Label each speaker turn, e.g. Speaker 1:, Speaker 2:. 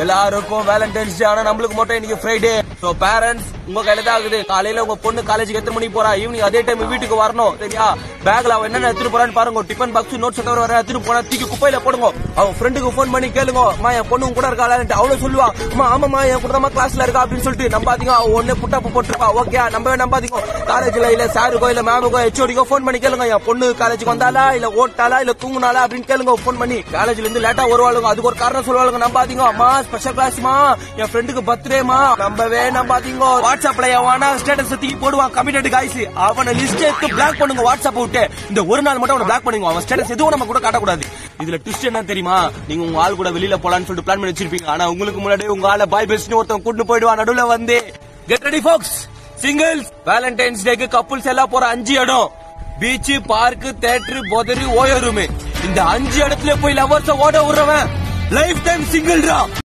Speaker 1: எல்லாருக்கும் வேலண்டைன்ஸ் டே ஆனா நம்மளுக்கு மட்டும் இன்னைக்கு ஃப்ரைடே சோ பேரண்ட்ஸ் உங்க கையில தான் ஆகுது காலையில உங்க பொண்ணு காலேஜுக்கு எத்தனை மணிக்கு போறா ஈவினிங் அதே டைம் வீட்டுக்கு வரணும் சரியா பேக்ல அவன் என்னென்ன எடுத்துட்டு போறான்னு பாருங்க டிஃபன் பாக்ஸ் நோட்ஸ் தவிர வர எடுத்துட்டு போனா தூக்கி குப்பையில போடுங்க அவன் ஃப்ரெண்டுக்கு ஃபோன் பண்ணி கேளுங்க அம்மா என் பொண்ணு உன் கூட இருக்காளான்ட்டு அவளும் சொல்லுவா அம்மா ஆமாமா என் கூட தான் கிளாஸ்ல இருக்கா அப்படின்னு சொல்லிட்டு நம்பாதீங்க அவன் ஒண்ணு புட்டப்பு போட்டுருப்பா ஓகே நம்பவே நம்பாதீங்க காலேஜ்ல இல்ல சாருக்கோ இல்ல மேமுக்கோ ஹெச்ஓடிக்கோ ஃபோன் பண்ணி கேளுங்க என் பொண்ணு காலேஜுக்கு வந்தாலா இல்ல ஓட்டாளா இல்ல தூங்குனாலா அப்படின்னு கேளுங்க ஃபோன் பண்ணி காலேஜ்ல இருந்து லேட்டா வருவாளுங்க அதுக்கு ஒரு காரணம் சொல்லுவாளுங்க நம்பாதீங்க அம்மா ஸ்பெஷல் கிளாஸ்மா என் ஃப்ரெண்டுக்கு பர்த்டேமா நம்பவே நம்பாதீங்க வாட்ஸ்அப்ல எவனா ஸ்டேட்டஸ் தூக்கி போடுவான் கமிட்டட் காய்ஸ் அவனை லிஸ்ட் எடுத்து பிளாக் பண்ணுங்க வாட்ஸ்அப் விட்டு இந்த ஒரு நாள் மட்டும் அவனை பிளாக் பண்ணுங்க அவன் ஸ்டேட்டஸ் எதுவும் நம்ம கூட காட்டக்கூடாது இதுல ட்விஸ்ட் என்ன தெரியுமா நீங்க உங்க ஆள் கூட வெளியில போலான்னு சொல்லிட்டு பிளான் பண்ணி வச்சிருப்பீங்க ஆனா உங்களுக்கு முன்னாடி உங்க ஆளை பாய் பெஸ்ட்னு ஒருத்தன் கூட்டு போயிடுவான் நடுவுல வந்து get ready folks singles valentine's டேக்கு கப்புள்ஸ் எல்லாம் போற அஞ்சு இடம் பீச் பார்க் தேட்டர் போதரி ஓயோ ரூம் இந்த அஞ்சு இடத்துல போய் லவர்ஸ ஓட விடுறவன் லைஃப் டைம் சிங்கிள்ரா